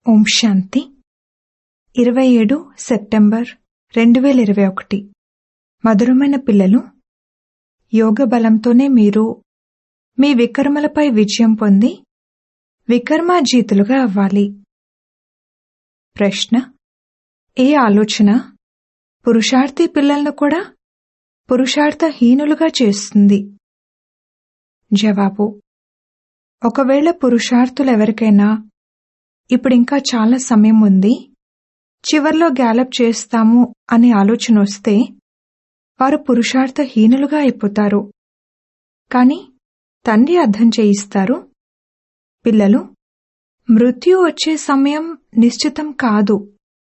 ఓం శాంతి ఇరవై ఏడు సెప్టెంబర్ రెండు వేల ఇరవై ఒకటి మధురమైన పిల్లలు యోగ బలంతోనే మీరు మీ వికర్మలపై విజయం పొంది వికర్మాజీతులుగా అవ్వాలి ప్రశ్న ఏ ఆలోచన పురుషార్థి పిల్లలను కూడా పురుషార్థహీనులుగా చేస్తుంది జవాబు ఒకవేళ పురుషార్థులెవరికైనా ఇప్పుడింకా చాలా సమయం ఉంది చివర్లో గ్యాలప్ చేస్తాము అనే ఆలోచన వస్తే వారు పురుషార్థహీనులుగా అయిపోతారు కాని తండ్రి అర్థం చేయిస్తారు పిల్లలు మృత్యు వచ్చే సమయం నిశ్చితం కాదు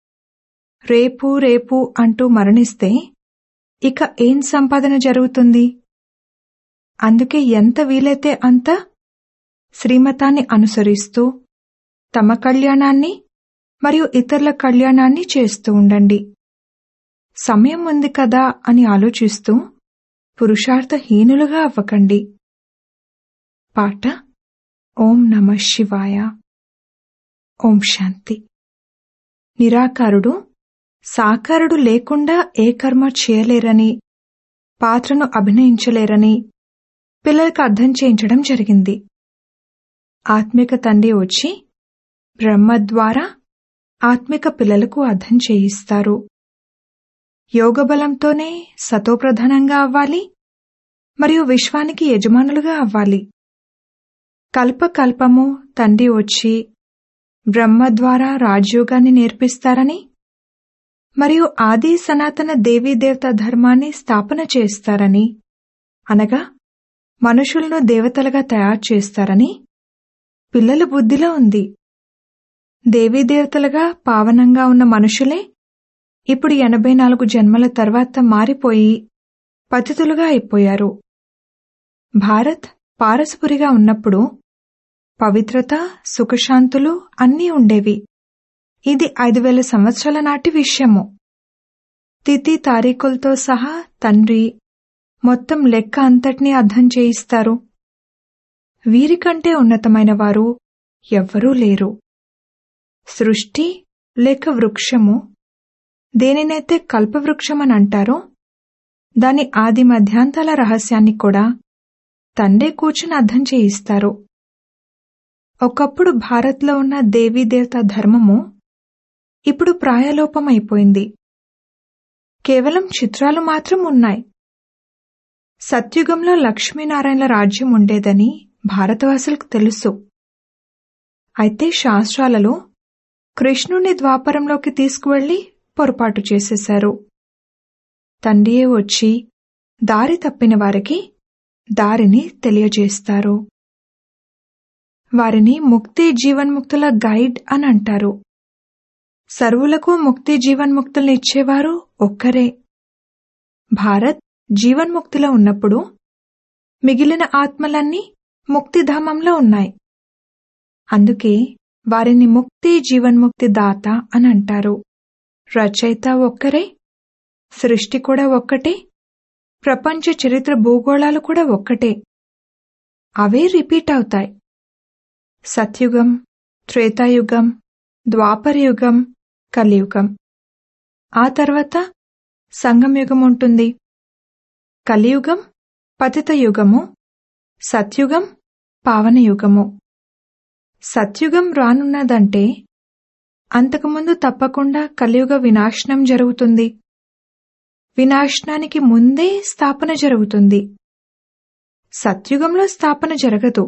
రేపు రేపు అంటూ మరణిస్తే ఇక ఏం సంపాదన జరుగుతుంది అందుకే ఎంత వీలైతే అంత శ్రీమతాన్ని అనుసరిస్తూ తమ కళ్యాణాన్ని మరియు ఇతరుల కళ్యాణాన్ని చేస్తూ ఉండండి సమయం ఉంది కదా అని ఆలోచిస్తూ పురుషార్థహీనులుగా అవ్వకండి పాట ఓం నమ శివాయ ఓం శాంతి నిరాకారుడు సాకారుడు లేకుండా ఏ కర్మ చేయలేరని పాత్రను అభినయించలేరని పిల్లలకు అర్థం చేయించడం జరిగింది ఆత్మిక తండ్రి వచ్చి బ్రహ్మ ద్వారా ఆత్మిక పిల్లలకు అర్థం చేయిస్తారు యోగబలంతోనే సతోప్రధానంగా అవ్వాలి మరియు విశ్వానికి యజమానులుగా అవ్వాలి కల్పకల్పము తండ్రి వచ్చి బ్రహ్మ ద్వారా రాజయోగాన్ని నేర్పిస్తారని మరియు ఆది సనాతన దేవీదేవత ధర్మాన్ని స్థాపన చేస్తారని అనగా మనుషులను దేవతలుగా తయారు చేస్తారని పిల్లల బుద్ధిలో ఉంది దేవీదేవతలుగా పావనంగా ఉన్న మనుషులే ఇప్పుడు ఎనభై నాలుగు జన్మల తర్వాత మారిపోయి పతితులుగా అయిపోయారు భారత్ పారసపురిగా ఉన్నప్పుడు పవిత్రత సుఖశాంతులు అన్నీ ఉండేవి ఇది ఐదు వేల సంవత్సరాల నాటి విషయము తిథి తారీఖులతో సహా తండ్రి మొత్తం లెక్క అంతటినీ అర్థం చేయిస్తారు వీరికంటే ఉన్నతమైన వారు ఎవ్వరూ లేరు సృష్టి లేక వృక్షము దేనినైతే కల్పవృక్షమని అంటారో దాని ఆది మధ్యాంతాల రహస్యాన్ని కూడా తండే కూర్చుని అర్థం చేయిస్తారు ఒకప్పుడు భారత్లో ఉన్న దేవీదేవత ధర్మము ఇప్పుడు ప్రాయలోపమైపోయింది కేవలం చిత్రాలు మాత్రం ఉన్నాయి సత్యుగంలో లక్ష్మీనారాయణల రాజ్యం ఉండేదని భారతవాసులకు తెలుసు అయితే శాస్త్రాలలో కృష్ణుని ద్వాపరంలోకి తీసుకువెళ్లి పొరపాటు చేసేశారు తండ్రియే వచ్చి దారి తప్పిన వారికి దారిని తెలియజేస్తారు వారిని ముక్తి జీవన్ముక్తుల గైడ్ అని అంటారు సర్వులకు ముక్తి జీవన్ముక్తుల్ని ఇచ్చేవారు ఒక్కరే భారత్ జీవన్ముక్తిలో ఉన్నప్పుడు మిగిలిన ఆత్మలన్నీ ముక్తిధామంలో ఉన్నాయి అందుకే వారిని ముక్తి జీవన్ముక్తి దాత అని అంటారు రచయిత ఒక్కరే సృష్టి కూడా ఒక్కటే ప్రపంచ చరిత్ర భూగోళాలు కూడా ఒక్కటే అవే రిపీట్ అవుతాయి సత్యుగం త్రేతాయుగం ద్వాపరయుగం కలియుగం ఆ తర్వాత సంగమయుగం ఉంటుంది కలియుగం పతిత యుగము సత్యుగం పావనయుగము సత్యుగం రానున్నదంటే అంతకుముందు తప్పకుండా కలియుగ వినాశనం జరుగుతుంది వినాశనానికి ముందే స్థాపన జరుగుతుంది సత్యుగంలో స్థాపన జరగదు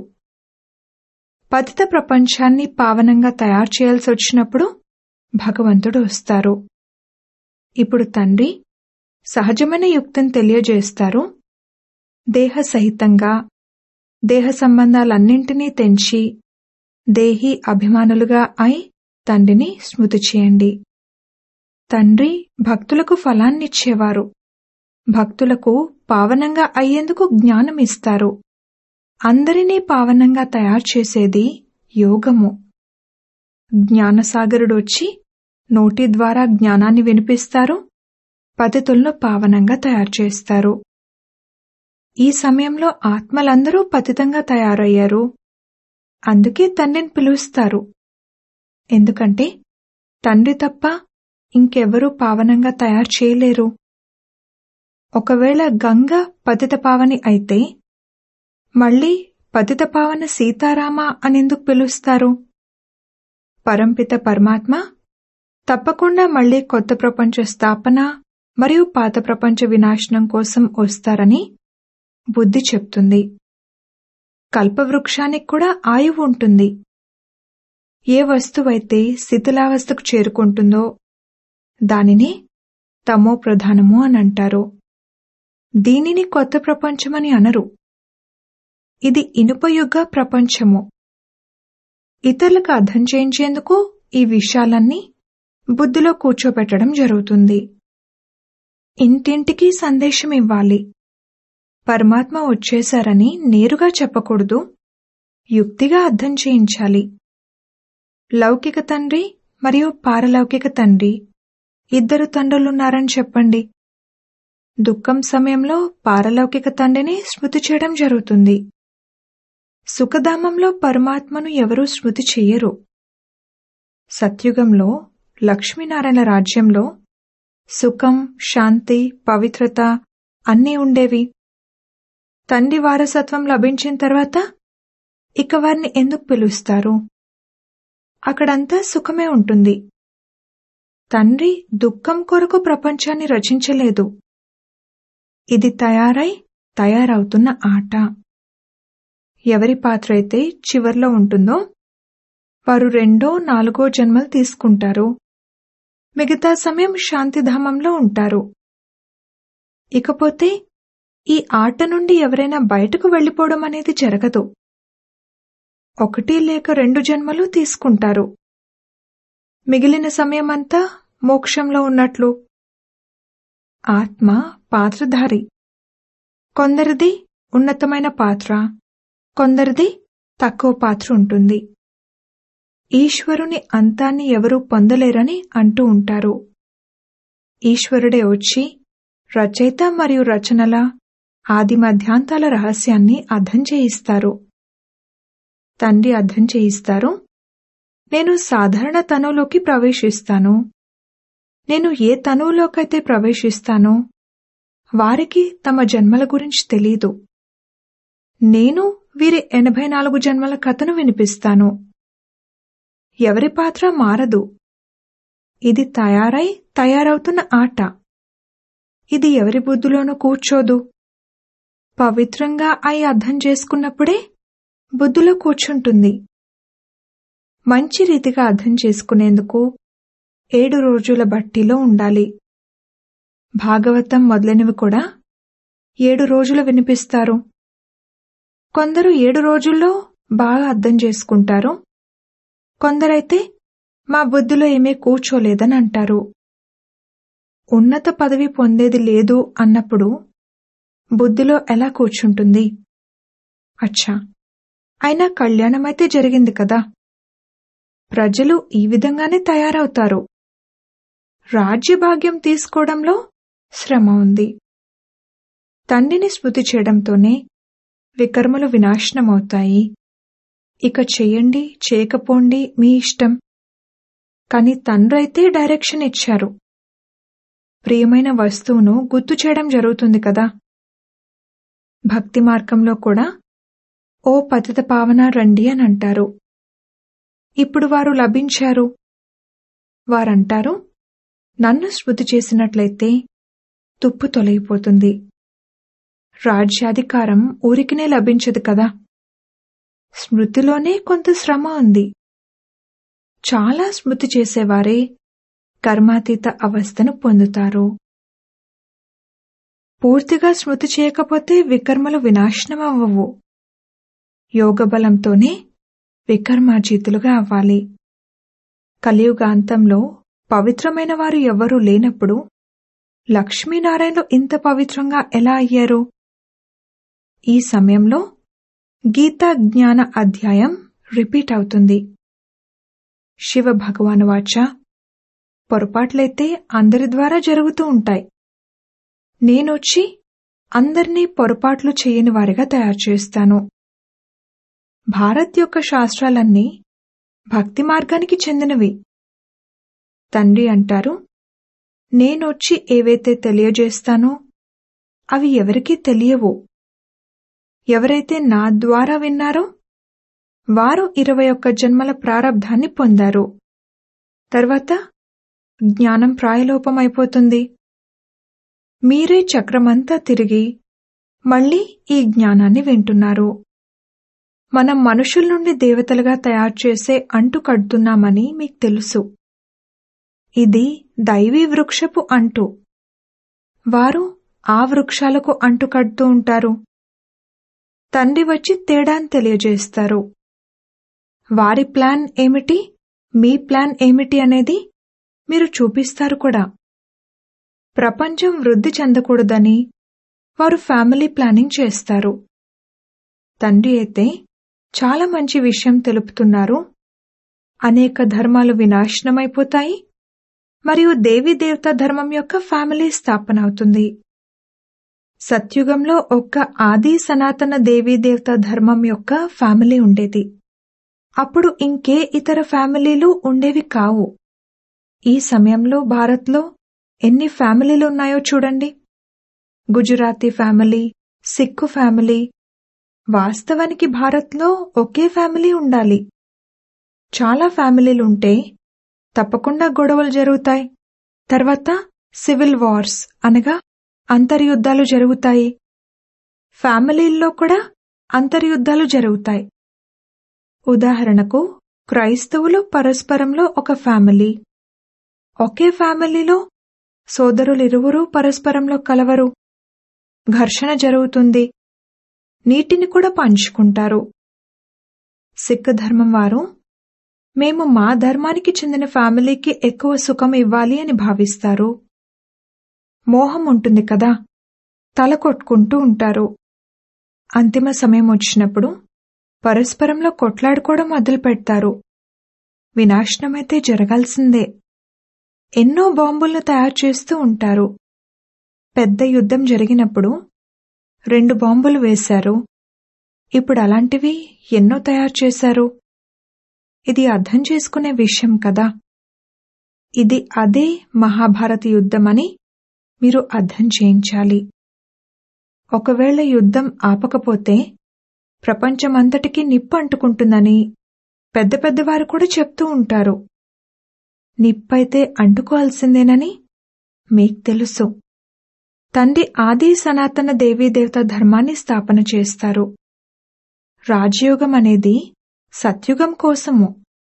పతిత ప్రపంచాన్ని పావనంగా తయారు చేయాల్సి వచ్చినప్పుడు భగవంతుడు వస్తారు ఇప్పుడు తండ్రి సహజమైన యుక్తం తెలియజేస్తారు దేహ సహితంగా దేహ సంబంధాలన్నింటినీ తెంచి దేహి అభిమానులుగా అయి తండ్రిని స్మృతి చేయండి తండ్రి భక్తులకు ఫలాన్నిచ్చేవారు భక్తులకు పావనంగా అయ్యేందుకు జ్ఞానం ఇస్తారు అందరినీ పావనంగా తయారు చేసేది యోగము జ్ఞానసాగరుడు వచ్చి నోటి ద్వారా జ్ఞానాన్ని వినిపిస్తారు పతితులను పావనంగా తయారు చేస్తారు ఈ సమయంలో ఆత్మలందరూ పతితంగా తయారయ్యారు అందుకే తండ్రిని పిలుస్తారు ఎందుకంటే తండ్రి తప్ప ఇంకెవరూ పావనంగా తయారు చేయలేరు ఒకవేళ గంగ పతిత పావని అయితే మళ్ళీ పతిత పావన సీతారామ అనెందుకు పిలుస్తారు పరంపిత పరమాత్మ తప్పకుండా మళ్ళీ కొత్త ప్రపంచ స్థాపన మరియు పాత ప్రపంచ వినాశనం కోసం వస్తారని బుద్ధి చెప్తుంది కల్పవృక్షానికి కూడా ఆయువు ఉంటుంది ఏ వస్తువైతే శిథిలావస్థకు చేరుకుంటుందో దానిని తమో ప్రధానము అని అంటారు దీనిని కొత్త ప్రపంచమని అనరు ఇది ఇనుపయుగ ప్రపంచము ఇతరులకు అర్థం చేయించేందుకు ఈ విషయాలన్నీ బుద్ధిలో కూర్చోపెట్టడం జరుగుతుంది ఇంటింటికి సందేశం ఇవ్వాలి పరమాత్మ వచ్చేశారని నేరుగా చెప్పకూడదు యుక్తిగా అర్థం చేయించాలి లౌకిక తండ్రి మరియు పారలౌకిక తండ్రి ఇద్దరు తండ్రులున్నారని చెప్పండి దుఃఖం సమయంలో పారలౌకిక తండ్రిని స్మృతి చేయడం జరుగుతుంది సుఖధామంలో పరమాత్మను ఎవరూ స్మృతి చెయ్యరు సత్యుగంలో లక్ష్మీనారాయణ రాజ్యంలో సుఖం శాంతి పవిత్రత అన్నీ ఉండేవి తండ్రి వారసత్వం లభించిన తర్వాత ఇక వారిని ఎందుకు పిలుస్తారు అక్కడంతా సుఖమే ఉంటుంది తండ్రి దుఃఖం కొరకు ప్రపంచాన్ని రచించలేదు ఇది తయారై తయారవుతున్న ఆట ఎవరి పాత్ర అయితే చివర్లో ఉంటుందో వారు రెండో నాలుగో జన్మలు తీసుకుంటారు మిగతా సమయం శాంతిధామంలో ఉంటారు ఇకపోతే ఈ ఆట నుండి ఎవరైనా బయటకు వెళ్లిపోవడం అనేది జరగదు ఒకటి లేక రెండు జన్మలు తీసుకుంటారు మిగిలిన సమయమంతా మోక్షంలో ఉన్నట్లు ఆత్మ పాత్రధారి కొందరిది ఉన్నతమైన పాత్ర కొందరిది తక్కువ పాత్ర ఉంటుంది ఈశ్వరుని అంతాన్ని ఎవరూ పొందలేరని అంటూ ఉంటారు ఈశ్వరుడే వచ్చి రచయిత మరియు రచనల ఆది మధ్యాంతాల రహస్యాన్ని అర్థం చేయిస్తారు తండ్రి అర్థం చేయిస్తారు నేను సాధారణ తనువులోకి ప్రవేశిస్తాను నేను ఏ తనువులోకైతే ప్రవేశిస్తానో వారికి తమ జన్మల గురించి తెలీదు నేను వీరి ఎనభై నాలుగు జన్మల కథను వినిపిస్తాను ఎవరి పాత్ర మారదు ఇది తయారై తయారవుతున్న ఆట ఇది ఎవరి బుద్ధిలోనూ కూర్చోదు పవిత్రంగా అయి అర్థం చేసుకున్నప్పుడే బుద్ధిలో కూర్చుంటుంది మంచి రీతిగా అర్థం చేసుకునేందుకు ఏడు రోజుల బట్టిలో ఉండాలి భాగవతం మొదలైనవి కూడా ఏడు రోజులు వినిపిస్తారు కొందరు ఏడు రోజుల్లో బాగా అర్థం చేసుకుంటారు కొందరైతే మా బుద్ధిలో ఏమీ కూర్చోలేదని అంటారు ఉన్నత పదవి పొందేది లేదు అన్నప్పుడు బుద్ధిలో ఎలా కూర్చుంటుంది అచ్చా అయినా కళ్యాణమైతే జరిగింది కదా ప్రజలు ఈ విధంగానే తయారవుతారు రాజ్యభాగ్యం తీసుకోవడంలో శ్రమ ఉంది తండ్రిని స్మృతి చేయడంతోనే వికర్మలు వినాశనమవుతాయి ఇక చెయ్యండి చేయకపోండి మీ ఇష్టం కాని తండ్రి అయితే డైరెక్షన్ ఇచ్చారు ప్రియమైన వస్తువును గుర్తు చేయడం జరుగుతుంది కదా భక్తి మార్గంలో కూడా ఓ పతిత పావన రండి అని అంటారు ఇప్పుడు వారు లభించారు వారంటారు నన్ను స్మృతి చేసినట్లయితే తుప్పు తొలగిపోతుంది రాజ్యాధికారం ఊరికినే లభించదు కదా స్మృతిలోనే కొంత శ్రమ ఉంది చాలా స్మృతి చేసేవారే కర్మాతీత అవస్థను పొందుతారు పూర్తిగా స్మృతి చేయకపోతే వికర్మలు వినాశనం అవ్వవు యోగబలంతోనే వికర్మాజీతులుగా అవ్వాలి కలియుగాంతంలో పవిత్రమైన వారు ఎవ్వరూ లేనప్పుడు లక్ష్మీనారాయణలు ఇంత పవిత్రంగా ఎలా అయ్యారు ఈ సమయంలో గీతా జ్ఞాన అధ్యాయం రిపీట్ అవుతుంది శివ భగవాను వాచ పొరపాట్లయితే అందరి ద్వారా జరుగుతూ ఉంటాయి నేనొచ్చి అందర్నీ పొరపాట్లు చేయని వారిగా తయారు చేస్తాను భారత్ యొక్క శాస్త్రాలన్నీ భక్తి మార్గానికి చెందినవి తండ్రి అంటారు నేనొచ్చి ఏవైతే తెలియజేస్తానో అవి ఎవరికీ తెలియవు ఎవరైతే నా ద్వారా విన్నారో వారు ఇరవై ఒక్క జన్మల ప్రారబ్ధాన్ని పొందారు తర్వాత జ్ఞానం ప్రాయలోపమైపోతుంది మీరే చక్రమంతా తిరిగి మళ్ళీ ఈ జ్ఞానాన్ని వింటున్నారు మనం మనుషుల నుండి దేవతలుగా తయారు చేసే అంటు కడుతున్నామని మీకు తెలుసు ఇది దైవీ వృక్షపు అంటు వారు ఆ వృక్షాలకు అంటు కడుతూ ఉంటారు తండ్రి వచ్చి తేడాన్ని తెలియజేస్తారు వారి ప్లాన్ ఏమిటి మీ ప్లాన్ ఏమిటి అనేది మీరు చూపిస్తారు కూడా ప్రపంచం వృద్ధి చెందకూడదని వారు ఫ్యామిలీ ప్లానింగ్ చేస్తారు తండ్రి అయితే చాలా మంచి విషయం తెలుపుతున్నారు అనేక ధర్మాలు వినాశనమైపోతాయి మరియు దేవీ దేవత ధర్మం యొక్క ఫ్యామిలీ స్థాపన అవుతుంది సత్యుగంలో ఒక్క ఆది సనాతన దేవీ దేవత ధర్మం యొక్క ఫ్యామిలీ ఉండేది అప్పుడు ఇంకే ఇతర ఫ్యామిలీలు ఉండేవి కావు ఈ సమయంలో భారత్లో ఎన్ని ఫ్యామిలీలు ఉన్నాయో చూడండి గుజరాతీ ఫ్యామిలీ సిక్కు ఫ్యామిలీ వాస్తవానికి భారత్లో ఒకే ఫ్యామిలీ ఉండాలి చాలా ఫ్యామిలీలుంటే తప్పకుండా గొడవలు జరుగుతాయి తర్వాత సివిల్ వార్స్ అనగా అంతర్యుద్ధాలు జరుగుతాయి ఫ్యామిలీల్లో కూడా అంతర్యుద్ధాలు జరుగుతాయి ఉదాహరణకు క్రైస్తవులు పరస్పరంలో ఒక ఫ్యామిలీ ఒకే ఫ్యామిలీలో సోదరులిరువురూ పరస్పరంలో కలవరు ఘర్షణ జరుగుతుంది నీటిని కూడా పంచుకుంటారు సిక్ ధర్మం వారు మేము మా ధర్మానికి చెందిన ఫ్యామిలీకి ఎక్కువ సుఖం ఇవ్వాలి అని భావిస్తారు మోహం ఉంటుంది కదా తల కొట్టుకుంటూ ఉంటారు అంతిమ సమయం వచ్చినప్పుడు పరస్పరంలో కొట్లాడుకోవడం మొదలు పెడతారు వినాశనమైతే జరగాల్సిందే ఎన్నో బాంబులను తయారు చేస్తూ ఉంటారు పెద్ద యుద్ధం జరిగినప్పుడు రెండు బాంబులు వేశారు ఇప్పుడు అలాంటివి ఎన్నో తయారు చేశారు ఇది అర్థం చేసుకునే విషయం కదా ఇది అదే మహాభారత యుద్ధమని మీరు అర్థం చేయించాలి ఒకవేళ యుద్ధం ఆపకపోతే ప్రపంచమంతటికీ నిప్పు అంటుకుంటుందని పెద్ద పెద్దవారు కూడా చెప్తూ ఉంటారు నిప్పైతే అంటుకోవాల్సిందేనని మీకు తెలుసు తండ్రి ఆది సనాతన దేవీదేవత ధర్మాన్ని స్థాపన చేస్తారు రాజయోగం అనేది సత్యుగం కోసము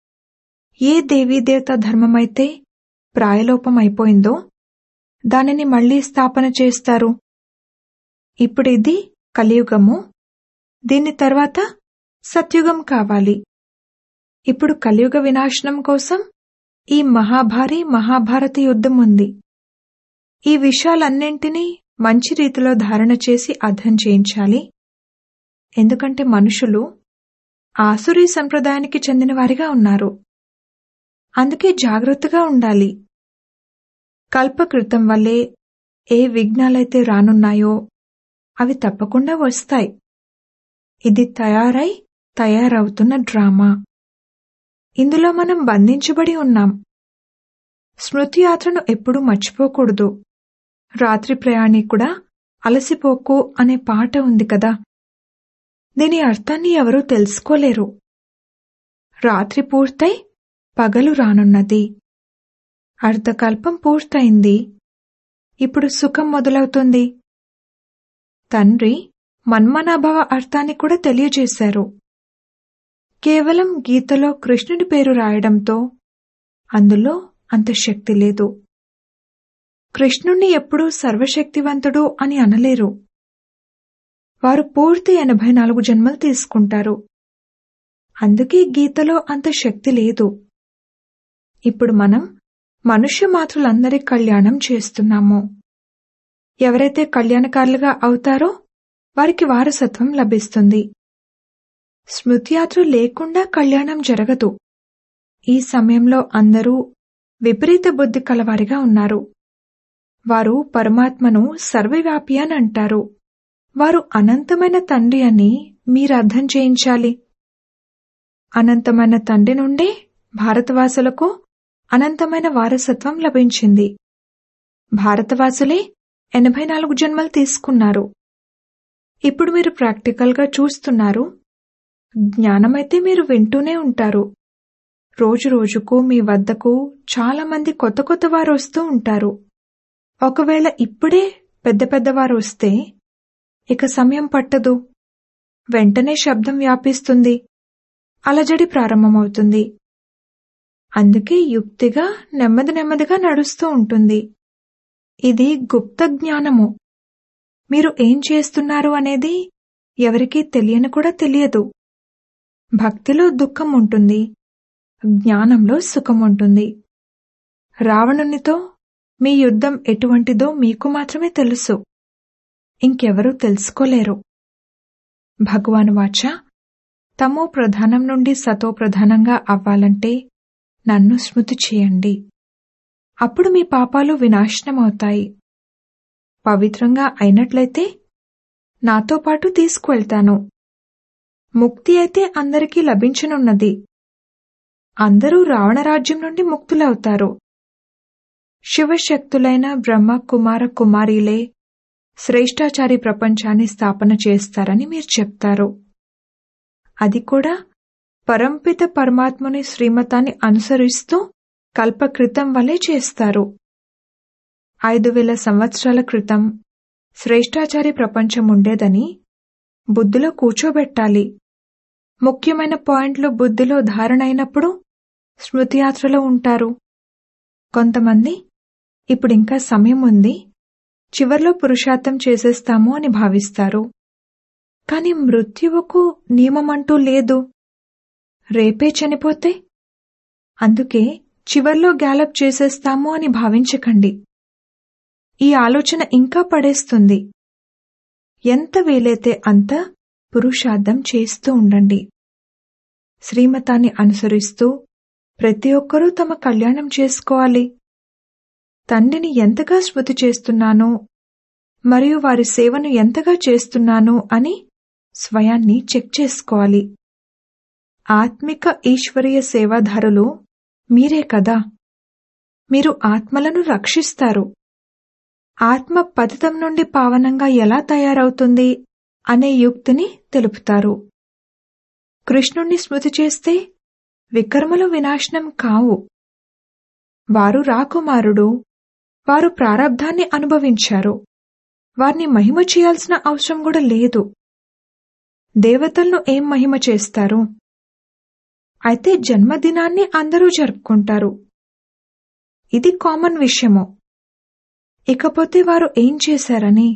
ఏ దేవీదేవత ధర్మమైతే ప్రాయలోపమైపోయిందో దానిని మళ్లీ స్థాపన చేస్తారు ఇప్పుడు ఇది కలియుగము దీని తర్వాత సత్యుగం కావాలి ఇప్పుడు కలియుగ వినాశనం కోసం ఈ మహాభారీ మహాభారత యుద్ధం ఉంది ఈ విషయాలన్నింటినీ మంచి రీతిలో ధారణ చేసి అర్థం చేయించాలి ఎందుకంటే మనుషులు ఆసురీ సంప్రదాయానికి చెందిన వారిగా ఉన్నారు అందుకే జాగ్రత్తగా ఉండాలి కల్పకృతం వల్లే ఏ విఘ్నాలైతే రానున్నాయో అవి తప్పకుండా వస్తాయి ఇది తయారై తయారవుతున్న డ్రామా ఇందులో మనం బంధించబడి ఉన్నాం స్మృతి యాత్రను ఎప్పుడూ మర్చిపోకూడదు రాత్రి ప్రయాణి కూడా అలసిపోకు అనే పాట ఉంది కదా దీని అర్థాన్ని ఎవరూ తెలుసుకోలేరు రాత్రి పూర్తయి పగలు రానున్నది అర్ధకల్పం పూర్తయింది ఇప్పుడు సుఖం మొదలవుతుంది తండ్రి మన్మనాభవ అర్థాన్ని కూడా తెలియజేశారు కేవలం గీతలో కృష్ణుడి పేరు రాయడంతో అందులో అంత శక్తి లేదు కృష్ణుణ్ణి ఎప్పుడూ సర్వశక్తివంతుడు అని అనలేరు వారు పూర్తి ఎనభై నాలుగు జన్మలు తీసుకుంటారు అందుకే గీతలో అంత శక్తి లేదు ఇప్పుడు మనం మనుష్య మాతృలందరి కళ్యాణం చేస్తున్నాము ఎవరైతే కళ్యాణకారులుగా అవుతారో వారికి వారసత్వం లభిస్తుంది స్మృతియాత్ర లేకుండా కళ్యాణం జరగదు ఈ సమయంలో అందరూ విపరీత బుద్ధి కలవారిగా ఉన్నారు వారు పరమాత్మను సర్వవ్యాపి అని అంటారు వారు అనంతమైన తండ్రి అని మీరు అర్థం చేయించాలి అనంతమైన తండ్రి నుండే భారతవాసులకు అనంతమైన వారసత్వం లభించింది భారతవాసులే ఎనభై నాలుగు జన్మలు తీసుకున్నారు ఇప్పుడు మీరు ప్రాక్టికల్గా చూస్తున్నారు జ్ఞానమైతే మీరు వింటూనే ఉంటారు రోజు రోజుకు మీ వద్దకు చాలా మంది కొత్త కొత్త వారు వస్తూ ఉంటారు ఒకవేళ ఇప్పుడే పెద్ద పెద్దవారు వస్తే ఇక సమయం పట్టదు వెంటనే శబ్దం వ్యాపిస్తుంది అలజడి ప్రారంభమవుతుంది అందుకే యుక్తిగా నెమ్మది నెమ్మదిగా నడుస్తూ ఉంటుంది ఇది గుప్త జ్ఞానము మీరు ఏం చేస్తున్నారు అనేది ఎవరికీ తెలియని కూడా తెలియదు భక్తిలో దుఃఖం ఉంటుంది జ్ఞానంలో సుఖం ఉంటుంది రావణునితో మీ యుద్ధం ఎటువంటిదో మీకు మాత్రమే తెలుసు ఇంకెవరూ తెలుసుకోలేరు భగవాన్ వాచ తమో ప్రధానం నుండి సతో ప్రధానంగా అవ్వాలంటే నన్ను స్మృతి చేయండి అప్పుడు మీ పాపాలు వినాశనమవుతాయి పవిత్రంగా అయినట్లయితే నాతో పాటు తీసుకువెళ్తాను ముక్తి అయితే అందరికీ లభించనున్నది అందరూ రావణరాజ్యం నుండి ముక్తులవుతారు శివశక్తులైన బ్రహ్మ కుమార కుమారీలే శ్రేష్టాచారి ప్రపంచాన్ని స్థాపన చేస్తారని మీరు చెప్తారు అది కూడా పరంపిత పరమాత్ముని శ్రీమతాన్ని అనుసరిస్తూ కల్పకృతం వలె చేస్తారు ఐదు వేల సంవత్సరాల క్రితం శ్రేష్టాచారి ప్రపంచం ఉండేదని బుద్ధిలో కూర్చోబెట్టాలి ముఖ్యమైన పాయింట్లు బుద్ధిలో ధారణైనప్పుడు స్మృతియాత్రలో ఉంటారు కొంతమంది ఇప్పుడింకా సమయం ఉంది చివర్లో పురుషార్థం చేసేస్తాము అని భావిస్తారు కాని మృత్యువుకు నియమమంటూ లేదు రేపే చనిపోతే అందుకే చివర్లో గ్యాలప్ చేసేస్తాము అని భావించకండి ఈ ఆలోచన ఇంకా పడేస్తుంది ఎంత వీలైతే అంత పురుషార్థం చేస్తూ ఉండండి శ్రీమతాన్ని అనుసరిస్తూ ప్రతి ఒక్కరూ తమ కళ్యాణం చేసుకోవాలి తండ్రిని ఎంతగా స్మృతి చేస్తున్నానో మరియు వారి సేవను ఎంతగా చేస్తున్నాను అని స్వయాన్ని చెక్ చేసుకోవాలి ఆత్మిక ఈశ్వరీయ సేవాదారులు మీరే కదా మీరు ఆత్మలను రక్షిస్తారు ఆత్మ పతితం నుండి పావనంగా ఎలా తయారవుతుంది అనే యుక్తిని తెలుపుతారు కృష్ణుణ్ణి స్మృతి చేస్తే వికర్మలు వినాశనం కావు వారు రాకుమారుడు వారు ప్రారబ్ధాన్ని అనుభవించారు వారిని మహిమ చేయాల్సిన అవసరం కూడా లేదు దేవతలను ఏం మహిమ చేస్తారు అయితే జన్మదినాన్ని అందరూ జరుపుకుంటారు ఇది కామన్ విషయము ఇకపోతే వారు ఏం చేశారని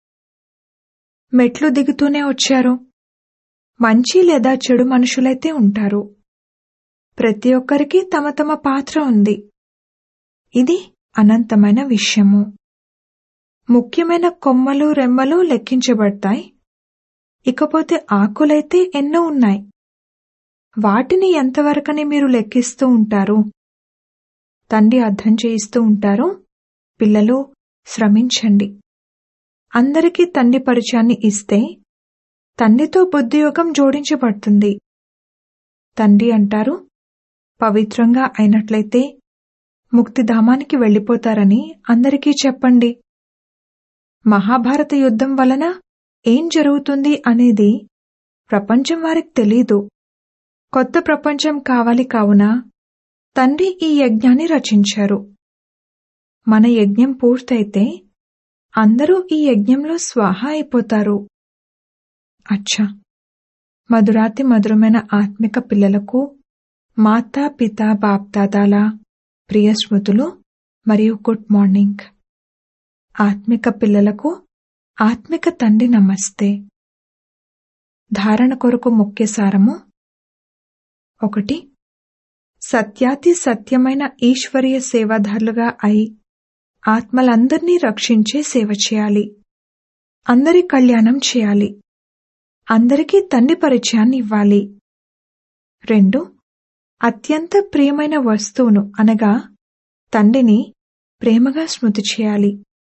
మెట్లు దిగుతూనే వచ్చారు మంచి లేదా చెడు మనుషులైతే ఉంటారు ప్రతి ఒక్కరికి తమ తమ పాత్ర ఉంది ఇది అనంతమైన విషయము ముఖ్యమైన కొమ్మలు రెమ్మలు లెక్కించబడతాయి ఇకపోతే ఆకులైతే ఎన్నో ఉన్నాయి వాటిని ఎంతవరకని మీరు లెక్కిస్తూ ఉంటారు తండ్రి అర్థం చేయిస్తూ ఉంటారు పిల్లలు శ్రమించండి అందరికీ తండ్రి పరిచయాన్ని ఇస్తే తండ్రితో బుద్ధియోగం జోడించబడుతుంది తండ్రి అంటారు పవిత్రంగా అయినట్లయితే ముక్తిధామానికి వెళ్ళిపోతారని అందరికీ చెప్పండి మహాభారత యుద్ధం వలన ఏం జరుగుతుంది అనేది ప్రపంచం వారికి తెలీదు కొత్త ప్రపంచం కావాలి కావున తండ్రి ఈ యజ్ఞాన్ని రచించారు మన యజ్ఞం పూర్తయితే అందరూ ఈ యజ్ఞంలో స్వాహ అయిపోతారు అచ్చా మధురాతి మధురమైన ఆత్మిక పిల్లలకు మాతా పిత బాప్దాదాల ప్రియ స్మృతులు మరియు గుడ్ మార్నింగ్ ఆత్మిక పిల్లలకు ఆత్మిక తండ్రి నమస్తే ధారణ కొరకు ముఖ్య సారము ఒకటి సత్యాతి సత్యమైన ఈశ్వరీయ సేవాదారులుగా అయి ఆత్మలందర్నీ రక్షించే సేవ చేయాలి అందరి కళ్యాణం చేయాలి అందరికీ తండ్రి పరిచయాన్ని ఇవ్వాలి రెండు అత్యంత ప్రియమైన వస్తువును అనగా తండ్రిని ప్రేమగా స్మృతి చేయాలి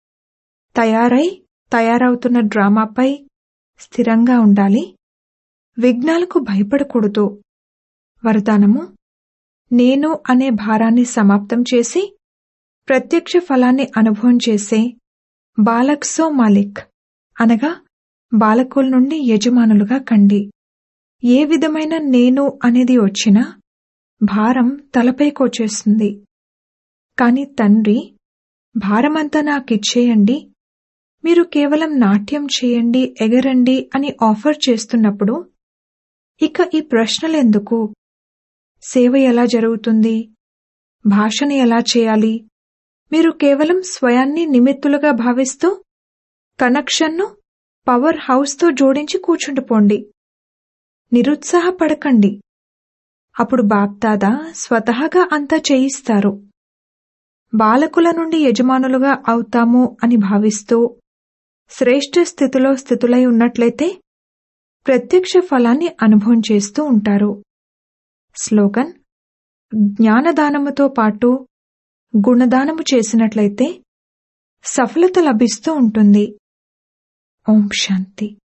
తయారై తయారవుతున్న డ్రామాపై స్థిరంగా ఉండాలి విఘ్నాలకు భయపడకూడదు వరదానము నేను అనే భారాన్ని సమాప్తం చేసి ప్రత్యక్ష ఫలాన్ని అనుభవం చేసే బాలక్ సో మాలిక్ అనగా బాలకుల నుండి యజమానులుగా కండి ఏ విధమైన నేను అనేది వచ్చినా భారం తలపైకొచ్చేస్తుంది కాని తండ్రి భారమంతా నాకిచ్చేయండి మీరు కేవలం నాట్యం చేయండి ఎగరండి అని ఆఫర్ చేస్తున్నప్పుడు ఇక ఈ ప్రశ్నలెందుకు సేవ ఎలా జరుగుతుంది భాషని ఎలా చేయాలి మీరు కేవలం స్వయాన్ని నిమిత్తులుగా భావిస్తూ కనెక్షన్ను పవర్ హౌస్తో జోడించి కూర్చుండిపోండి నిరుత్సాహపడకండి అప్పుడు బాప్దాదా స్వతహాగా అంతా చేయిస్తారు బాలకుల నుండి యజమానులుగా అవుతాము అని భావిస్తూ శ్రేష్ఠ స్థితిలో స్థితులై ఉన్నట్లయితే ప్రత్యక్ష ఫలాన్ని అనుభవం చేస్తూ ఉంటారు స్లోగన్ జ్ఞానదానముతో పాటు గుణదానము చేసినట్లయితే సఫలత లభిస్తూ ఉంటుంది ఓం శాంతి